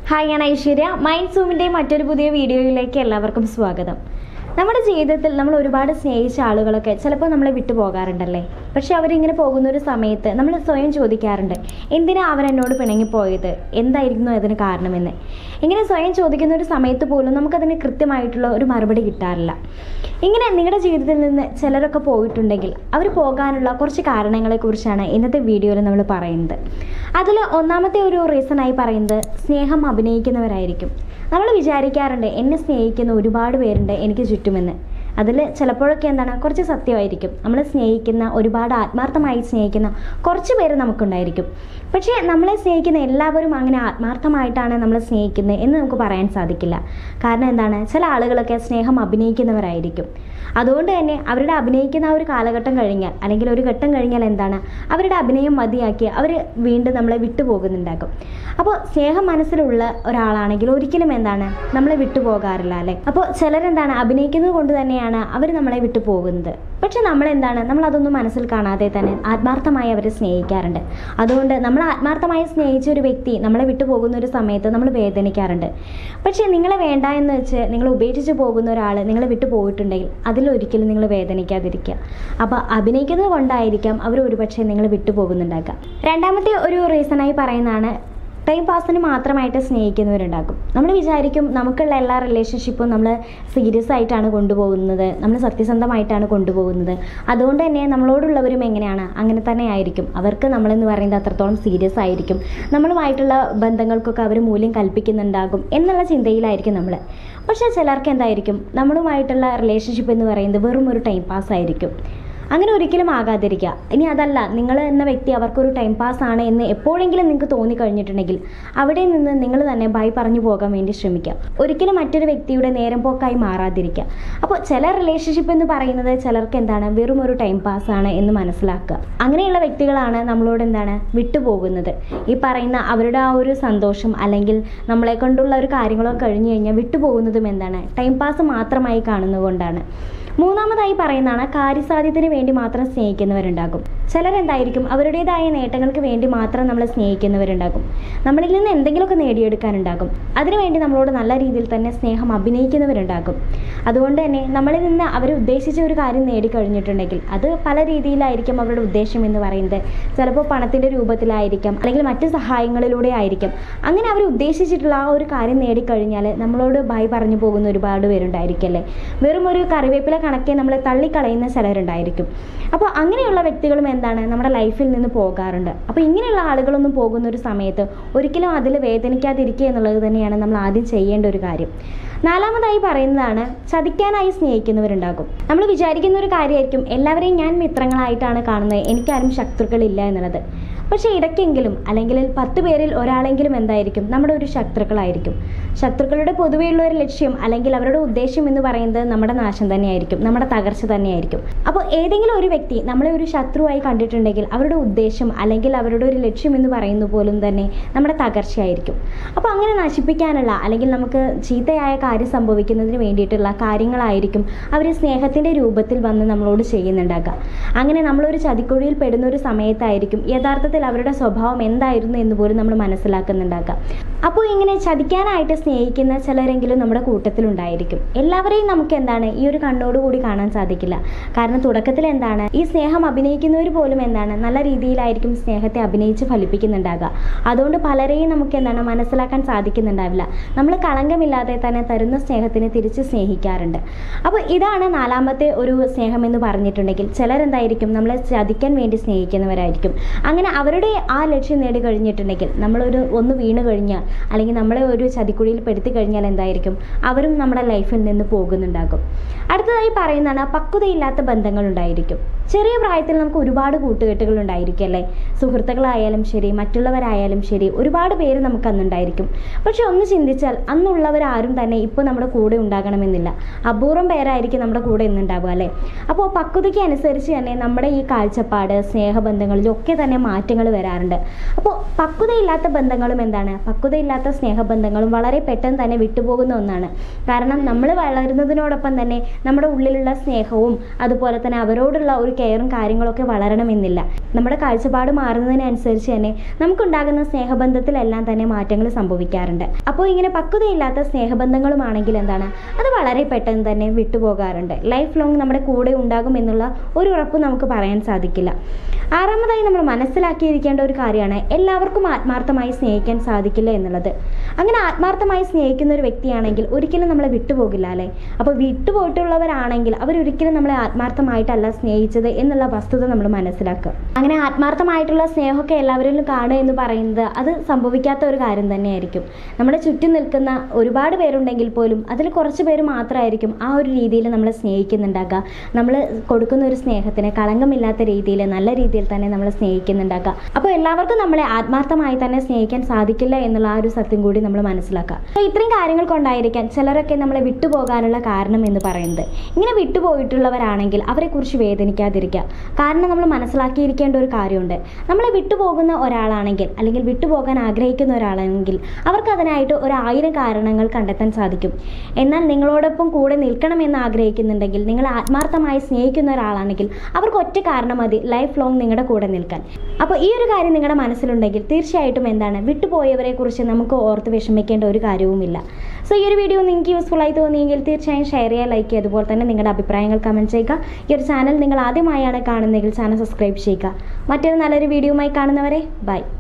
hi ഞാൻ Aishwarya mind സൂമിൻ്റെ മറ്റൊരു പുതിയ വീഡിയോയിലേക്ക് എല്ലാവർക്കും സ്വാഗതം നമ്മുടെ ജീവിതത്തിൽ നമ്മൾ ഒരുപാട് സ്നേഹിച്ച ആളുകളൊക്കെ ചിലപ്പോൾ നമ്മളെ വിട്ടു പോകാറുണ്ടല്ലേ പക്ഷെ അവരിങ്ങനെ പോകുന്ന ഒരു സമയത്ത് നമ്മൾ സ്വയം ചോദിക്കാറുണ്ട് എന്തിനാ അവരെന്നോട് പിണങ്ങിപ്പോയത് എന്തായിരുന്നു അതിന് കാരണമെന്ന് ഇങ്ങനെ സ്വയം ചോദിക്കുന്ന ഒരു സമയത്ത് പോലും നമുക്കതിന് കൃത്യമായിട്ടുള്ള ഒരു മറുപടി കിട്ടാറില്ല ഇങ്ങനെ നിങ്ങളുടെ ജീവിതത്തിൽ നിന്ന് ചിലരൊക്കെ പോയിട്ടുണ്ടെങ്കിൽ അവർ പോകാനുള്ള കുറച്ച് കാരണങ്ങളെക്കുറിച്ചാണ് ഇന്നത്തെ വീഡിയോയിൽ നമ്മൾ പറയുന്നത് അതിൽ ഒന്നാമത്തെ ഒരു റീസണായി പറയുന്നത് സ്നേഹം അഭിനയിക്കുന്നവരായിരിക്കും നമ്മൾ വിചാരിക്കാറുണ്ട് എന്നെ സ്നേഹിക്കുന്ന ഒരുപാട് പേരുണ്ട് എനിക്ക് ചുറ്റുമെന്ന് അതിൽ ചിലപ്പോഴൊക്കെ എന്താണ് കുറച്ച് സത്യമായിരിക്കും നമ്മൾ സ്നേഹിക്കുന്ന ഒരുപാട് ആത്മാർത്ഥമായി സ്നേഹിക്കുന്ന കുറച്ച് പേര് നമുക്കുണ്ടായിരിക്കും പക്ഷേ നമ്മളെ സ്നേഹിക്കുന്ന എല്ലാവരും അങ്ങനെ ആത്മാർത്ഥമായിട്ടാണ് നമ്മളെ സ്നേഹിക്കുന്നത് എന്ന് നമുക്ക് പറയാൻ സാധിക്കില്ല കാരണം എന്താണ് ചില ആളുകളൊക്കെ സ്നേഹം അഭിനയിക്കുന്നവരായിരിക്കും അതുകൊണ്ട് തന്നെ അവരുടെ അഭിനയിക്കുന്ന ആ ഒരു കാലഘട്ടം കഴിഞ്ഞാൽ അല്ലെങ്കിൽ ഒരു ഘട്ടം കഴിഞ്ഞാൽ എന്താണ് അവരുടെ അഭിനയം മതിയാക്കി അവർ വീണ്ടും നമ്മളെ വിട്ടുപോകുന്നുണ്ടാകും അപ്പോൾ സ്നേഹം മനസ്സിലുള്ള ഒരാളാണെങ്കിൽ ഒരിക്കലും എന്താണ് നമ്മളെ വിട്ടുപോകാറില്ല അല്ലേ അപ്പോൾ ചിലരെന്താണ് അഭിനയിക്കുന്നത് കൊണ്ട് തന്നെയാണ് അവർ നമ്മളെ വിട്ടു പോകുന്നത് പക്ഷെ നമ്മളെന്താണ് നമ്മൾ അതൊന്നും മനസ്സിൽ കാണാതെ തന്നെ ആത്മാർത്ഥമായി അവരെ സ്നേഹിക്കാറുണ്ട് അതുകൊണ്ട് നമ്മൾ ആത്മാർത്ഥമായി സ്നേഹിച്ച ഒരു വ്യക്തി നമ്മളെ വിട്ടു പോകുന്ന ഒരു സമയത്ത് നമ്മൾ വേദനിക്കാറുണ്ട് പക്ഷേ നിങ്ങളെ വേണ്ട എന്ന് വെച്ച് നിങ്ങൾ ഉപേക്ഷിച്ച് പോകുന്ന ഒരാൾ നിങ്ങളെ വിട്ടു പോയിട്ടുണ്ടെങ്കിൽ അതിലൊരിക്കലും നിങ്ങൾ വേദനിക്കാതിരിക്കുക അപ്പോൾ അഭിനയിക്കുന്നത് കൊണ്ടായിരിക്കാം അവർ ഒരുപക്ഷെ നിങ്ങൾ വിട്ടു പോകുന്നുണ്ടാക്കുക രണ്ടാമത്തെ ഒരു റീസണായി പറയുന്നതാണ് ടൈം പാസിന് മാത്രമായിട്ട് സ്നേഹിക്കുന്നവരുണ്ടാകും നമ്മൾ വിചാരിക്കും നമുക്കുള്ള എല്ലാ റിലേഷൻഷിപ്പും നമ്മൾ സീരിയസ് ആയിട്ടാണ് കൊണ്ടുപോകുന്നത് നമ്മൾ സത്യസന്ധമായിട്ടാണ് കൊണ്ടുപോകുന്നത് അതുകൊണ്ട് തന്നെ നമ്മളോടുള്ളവരും എങ്ങനെയാണ് അങ്ങനെ തന്നെ ആയിരിക്കും അവർക്ക് നമ്മളെന്ന് പറയുന്നത് അത്രത്തോളം സീരിയസ് ആയിരിക്കും നമ്മളുമായിട്ടുള്ള ബന്ധങ്ങൾക്കൊക്കെ അവർ മൂല്യം കൽപ്പിക്കുന്നുണ്ടാകും എന്നുള്ള ചിന്തയിലായിരിക്കും നമ്മൾ പക്ഷേ ചിലർക്ക് എന്തായിരിക്കും നമ്മളുമായിട്ടുള്ള റിലേഷൻഷിപ്പ് എന്ന് പറയുന്നത് വെറും ഒരു ടൈം പാസ് ആയിരിക്കും അങ്ങനെ ഒരിക്കലും ആകാതിരിക്കുക ഇനി അതല്ല നിങ്ങൾ എന്ന വ്യക്തി അവർക്കൊരു ടൈം പാസ് ആണ് എന്ന് എപ്പോഴെങ്കിലും നിങ്ങൾക്ക് തോന്നിക്കഴിഞ്ഞിട്ടുണ്ടെങ്കിൽ അവിടെ നിന്ന് നിങ്ങൾ തന്നെ ബൈ പറഞ്ഞു പോകാൻ വേണ്ടി ശ്രമിക്കുക ഒരിക്കലും മറ്റൊരു വ്യക്തിയുടെ നേരം പോക്കായി മാറാതിരിക്കുക അപ്പോൾ ചില റിലേഷൻഷിപ്പ് എന്ന് പറയുന്നത് ചിലർക്ക് എന്താണ് വെറും ഒരു ടൈം പാസ് ആണ് എന്ന് മനസ്സിലാക്കുക അങ്ങനെയുള്ള വ്യക്തികളാണ് നമ്മളോട് എന്താണ് വിട്ടുപോകുന്നത് ഈ പറയുന്ന അവരുടെ ആ ഒരു സന്തോഷം അല്ലെങ്കിൽ നമ്മളെ കൊണ്ടുള്ള ഒരു കാര്യങ്ങളൊക്കെ കഴിഞ്ഞു കഴിഞ്ഞാൽ വിട്ടുപോകുന്നതും എന്താണ് ടൈം പാസ് മാത്രമായി കാണുന്നതുകൊണ്ടാണ് മൂന്നാമതായി പറയുന്നതാണ് കാര്യസാധ്യത്തിന് വേണ്ടി മാത്രം സ്നേഹിക്കുന്നവരുണ്ടാകും ചിലരെന്തായിരിക്കും അവരുടേതായ നേട്ടങ്ങൾക്ക് വേണ്ടി മാത്രം നമ്മളെ സ്നേഹിക്കുന്നവരുണ്ടാകും നമ്മളിൽ നിന്ന് എന്തെങ്കിലുമൊക്കെ നേടിയെടുക്കാനുണ്ടാകും അതിനുവേണ്ടി നമ്മളോട് നല്ല രീതിയിൽ തന്നെ സ്നേഹം അഭിനയിക്കുന്നവരുണ്ടാകും അതുകൊണ്ട് തന്നെ നമ്മളിൽ നിന്ന് അവർ ഉദ്ദേശിച്ച ഒരു കാര്യം നേടിക്കഴിഞ്ഞിട്ടുണ്ടെങ്കിൽ അത് പല രീതിയിലായിരിക്കും അവരുടെ ഉദ്ദേശം എന്ന് പറയുന്നത് ചിലപ്പോൾ പണത്തിൻ്റെ രൂപത്തിലായിരിക്കാം അല്ലെങ്കിൽ മറ്റ് സഹായങ്ങളിലൂടെ ആയിരിക്കും അങ്ങനെ അവർ ഉദ്ദേശിച്ചിട്ടുള്ള ആ ഒരു കാര്യം നേടിക്കഴിഞ്ഞാൽ നമ്മളോട് ബൈ പറഞ്ഞു പോകുന്ന ഒരുപാട് പേരുണ്ടായിരിക്കല്ലേ വെറും ഒരു കറിവേപ്പില കണക്കെ നമ്മളെ തള്ളിക്കളയുന്ന ചിലരുണ്ടായിരിക്കും അപ്പോൾ അങ്ങനെയുള്ള വ്യക്തികളും എന്താണ് നമ്മുടെ ലൈഫിൽ നിന്ന് പോകാറുണ്ട് അപ്പോൾ ഇങ്ങനെയുള്ള ആളുകളൊന്നും പോകുന്ന ഒരു സമയത്ത് ഒരിക്കലും അതിൽ വേദനിക്കാതിരിക്കുക എന്നുള്ളത് തന്നെയാണ് നമ്മൾ ആദ്യം ചെയ്യേണ്ട ഒരു കാര്യം നാലാമതായി പറയുന്നതാണ് ചതിക്കാനായി സ്നേഹിക്കുന്നവരുണ്ടാകും നമ്മൾ വിചാരിക്കുന്ന ഒരു കാര്യമായിരിക്കും എല്ലാവരെയും ഞാൻ മിത്രങ്ങളായിട്ടാണ് കാണുന്നത് എനിക്കാരും ശത്രുക്കളില്ല എന്നുള്ളത് പക്ഷേ ഇടയ്ക്കെങ്കിലും അല്ലെങ്കിൽ പത്ത് പേരിൽ ഒരാളെങ്കിലും എന്തായിരിക്കും നമ്മുടെ ഒരു ശത്രുക്കളായിരിക്കും ശത്രുക്കളുടെ പൊതുവെയുള്ള ഒരു ലക്ഷ്യം അല്ലെങ്കിൽ അവരുടെ ഉദ്ദേശം എന്ന് പറയുന്നത് നമ്മുടെ നാശം തന്നെയായിരിക്കും നമ്മുടെ തകർച്ച തന്നെയായിരിക്കും അപ്പോൾ ഏതെങ്കിലും ഒരു വ്യക്തി നമ്മളെ ഒരു ശത്രുവായി കണ്ടിട്ടുണ്ടെങ്കിൽ അവരുടെ ഉദ്ദേശം അല്ലെങ്കിൽ അവരുടെ ഒരു ലക്ഷ്യം എന്ന് പറയുന്ന പോലും തന്നെ നമ്മുടെ തകർച്ചയായിരിക്കും അപ്പോൾ അങ്ങനെ നശിപ്പിക്കാനുള്ള അല്ലെങ്കിൽ നമുക്ക് ചീത്തയായ കാര്യം സംഭവിക്കുന്നതിന് വേണ്ടിയിട്ടുള്ള കാര്യങ്ങളായിരിക്കും അവർ സ്നേഹത്തിൻ്റെ രൂപത്തിൽ വന്ന് നമ്മളോട് ചെയ്യുന്നുണ്ടാക്കുക അങ്ങനെ നമ്മളൊരു ചതിക്കുഴിയിൽ പെടുന്ന ഒരു സമയത്തായിരിക്കും യഥാർത്ഥത്തിൽ അവരുടെ സ്വഭാവം എന്തായിരുന്നു എന്ന് പോലും നമ്മൾ മനസ്സിലാക്കുന്നുണ്ടാക്കുക അപ്പോൾ ഇങ്ങനെ ചതിക്കാനായിട്ട് സ്നേഹിക്കുന്ന ചിലരെങ്കിലും നമ്മുടെ കൂട്ടത്തിലുണ്ടായിരിക്കും എല്ലാവരെയും നമുക്ക് എന്താണ് ഈ ഒരു കണ്ണോടുകൂടി കാണാൻ സാധിക്കില്ല കാരണം തുടക്കത്തിൽ എന്താണ് ഈ സ്നേഹം അഭിനയിക്കുന്നവർ പോലും എന്താണ് നല്ല രീതിയിലായിരിക്കും സ്നേഹത്തെ അഭിനയിച്ച് ഫലിപ്പിക്കുന്നുണ്ടാകുക അതുകൊണ്ട് പലരെയും നമുക്ക് എന്താണ് മനസ്സിലാക്കാൻ സാധിക്കുന്നുണ്ടാവില്ല നമ്മൾ കളങ്കമില്ലാതെ തന്നെ തരുന്ന സ്നേഹത്തിന് തിരിച്ച് സ്നേഹിക്കാറുണ്ട് അപ്പോൾ ഇതാണ് നാലാമത്തെ ഒരു സ്നേഹം എന്ന് പറഞ്ഞിട്ടുണ്ടെങ്കിൽ ചിലരെന്തായിരിക്കും നമ്മളെ ചതിക്കാൻ വേണ്ടി സ്നേഹിക്കുന്നവരായിരിക്കും അങ്ങനെ അവരുടെ ആ ലക്ഷ്യം നേടി കഴിഞ്ഞിട്ടുണ്ടെങ്കിൽ നമ്മളൊരു ഒന്ന് വീണ് കഴിഞ്ഞാൽ അല്ലെങ്കിൽ നമ്മളെ ഒരു ചതിക്കുഴിയിൽ പെടുത്തി കഴിഞ്ഞാൽ എന്തായിരിക്കും അവരും നമ്മുടെ ലൈഫിൽ നിന്ന് പോകുന്നുണ്ടാകും അടുത്തതായി പറയുന്നതാണ് പക്വതയില്ലാത്ത ബന്ധങ്ങളുണ്ടായിരിക്കും ചെറിയ പ്രായത്തിൽ നമുക്ക് ഒരുപാട് കൂട്ടുകെട്ടുകൾ ഉണ്ടായിരിക്കും അല്ലേ സുഹൃത്തുക്കളായാലും ശരി മറ്റുള്ളവരായാലും ശരി ഒരുപാട് പേര് നമുക്ക് അന്നുണ്ടായിരിക്കും പക്ഷെ ഒന്ന് ചിന്തിച്ചാൽ അന്നുള്ളവരാരും തന്നെ ഇപ്പോൾ നമ്മുടെ കൂടെ ഉണ്ടാകണമെന്നില്ല അപൂർവം പേരായിരിക്കും നമ്മുടെ കൂടെ ഇന്നുണ്ടാവുക അല്ലേ അപ്പോൾ പക്വതയ്ക്ക് അനുസരിച്ച് തന്നെ നമ്മുടെ ഈ കാഴ്ചപ്പാട് സ്നേഹബന്ധങ്ങളിലൊക്കെ തന്നെ മാറ്റങ്ങൾ മാറ്റങ്ങൾ വരാറുണ്ട് അപ്പോൾ പക്വതയില്ലാത്ത ബന്ധങ്ങളും എന്താണ് പക്വതയില്ലാത്ത സ്നേഹബന്ധങ്ങളും വളരെ പെട്ടെന്ന് തന്നെ വിട്ടുപോകുന്ന ഒന്നാണ് കാരണം നമ്മൾ വളരുന്നതിനോടൊപ്പം തന്നെ നമ്മുടെ ഉള്ളിലുള്ള സ്നേഹവും അതുപോലെ തന്നെ അവരോടുള്ള ഒരു കെയറും കാര്യങ്ങളൊക്കെ വളരണമെന്നില്ല നമ്മുടെ കാഴ്ചപ്പാട് മാറുന്നതിനനുസരിച്ച് തന്നെ നമുക്കുണ്ടാകുന്ന സ്നേഹബന്ധത്തിലെല്ലാം തന്നെ മാറ്റങ്ങൾ സംഭവിക്കാറുണ്ട് അപ്പോൾ ഇങ്ങനെ പക്വതയില്ലാത്ത സ്നേഹബന്ധങ്ങളുമാണെങ്കിൽ എന്താണ് അത് വളരെ പെട്ടെന്ന് തന്നെ വിട്ടുപോകാറുണ്ട് ലൈഫ് ലോങ് നമ്മുടെ കൂടെ ഉണ്ടാകും എന്നുള്ള ഒരു ഉറപ്പ് നമുക്ക് പറയാൻ സാധിക്കില്ല ആറാമതായി നമ്മൾ മനസ്സിലാക്കിയിരിക്കേണ്ട ഒരു കാര്യമാണ് എല്ലാവർക്കും ആത്മാർത്ഥമായി സ്നേഹിക്കാൻ സാധിക്കില്ല എന്നുള്ളത് അങ്ങനെ ആത്മാർത്ഥമായി സ്നേഹിക്കുന്ന ഒരു വ്യക്തിയാണെങ്കിൽ ഒരിക്കലും നമ്മളെ വിട്ടുപോകില്ല അല്ലേ അപ്പോൾ വിട്ടുപോയിട്ടുള്ളവരാണെങ്കിൽ അവരൊരിക്കലും നമ്മളെ ആത്മാർത്ഥമായിട്ടല്ല സ്നേഹിച്ചത് എന്നുള്ള വസ്തുത നമ്മൾ മനസ്സിലാക്കുക അങ്ങനെ ആത്മാർത്ഥമായിട്ടുള്ള സ്നേഹമൊക്കെ എല്ലാവരിലും കാണുക എന്ന് പറയുന്നത് അത് സംഭവിക്കാത്ത ഒരു കാര്യം തന്നെയായിരിക്കും നമ്മുടെ ചുറ്റും നിൽക്കുന്ന ഒരുപാട് പേരുണ്ടെങ്കിൽ പോലും അതിൽ കുറച്ച് പേര് മാത്രമായിരിക്കും ആ ഒരു രീതിയിൽ നമ്മളെ സ്നേഹിക്കുന്നുണ്ടാക്കുക നമ്മൾ കൊടുക്കുന്ന ഒരു സ്നേഹത്തിന് കളങ്കമില്ലാത്ത രീതിയിൽ നല്ല രീതിയിൽ തന്നെ നമ്മൾ സ്നേഹിക്കുന്നുണ്ടാക്കുക അപ്പോൾ എല്ലാവർക്കും നമ്മളെ ആത്മാർത്ഥമായി തന്നെ സ്നേഹിക്കാൻ സാധിക്കില്ല എന്നുള്ള ആ ഒരു സത്യം കൂടി നമ്മൾ മനസ്സിലാക്കുക അപ്പോൾ ഇത്രയും കാര്യങ്ങൾ കൊണ്ടായിരിക്കാം ചിലരൊക്കെ നമ്മളെ വിട്ടുപോകാനുള്ള കാരണം എന്ന് പറയുന്നത് ഇങ്ങനെ വിട്ടുപോയിട്ടുള്ളവരാണെങ്കിൽ അവരെക്കുറിച്ച് വേദനിക്കാതിരിക്കുക കാരണം നമ്മൾ മനസ്സിലാക്കിയിരിക്കേണ്ട ഒരു കാര്യമുണ്ട് നമ്മളെ വിട്ടുപോകുന്ന ഒരാളാണെങ്കിൽ അല്ലെങ്കിൽ വിട്ടുപോകാൻ ആഗ്രഹിക്കുന്ന ഒരാളാണെങ്കിൽ അവർക്ക് അതിനായിട്ട് ഒരു ആയിരം കാരണങ്ങൾ കണ്ടെത്താൻ സാധിക്കും എന്നാൽ നിങ്ങളോടൊപ്പം കൂടെ നിൽക്കണമെന്ന് ആഗ്രഹിക്കുന്നുണ്ടെങ്കിൽ നിങ്ങൾ ആത്മാർത്ഥമായി സ്നേഹിക്കുന്ന ഒരാളാണെങ്കിൽ അവർക്ക് ഒറ്റ കാരണം മതി ലൈഫ് ലോങ് നിങ്ങളുടെ കൂടെ നിൽക്കാൻ അപ്പോൾ ഈ ഒരു കാര്യം നിങ്ങളുടെ മനസ്സിലുണ്ടെങ്കിൽ തീർച്ചയായിട്ടും എന്താണ് വിട്ടുപോയവരെ കുറിച്ച് നമുക്ക് ഓർത്ത് വിഷമിക്കേണ്ട ഒരു കാര്യവുമില്ല സോ ഈ ഒരു വീഡിയോ നിങ്ങൾക്ക് യൂസ്ഫുൾ ആയി തോന്നിയെങ്കിൽ തീർച്ചയായും ഷെയർ ചെയ്യുക ലൈക്ക് ചെയ്യുക അതുപോലെ തന്നെ നിങ്ങളുടെ അഭിപ്രായങ്ങൾ കമൻറ്റ് ചെയ്യുക ഈ ഒരു ചാനൽ നിങ്ങൾ ആദ്യമായാണ് കാണുന്നതെങ്കിൽ ചാനൽ സബ്സ്ക്രൈബ് ചെയ്യുക മറ്റൊരു നല്ലൊരു വീഡിയോയുമായി കാണുന്നവരെ ബൈ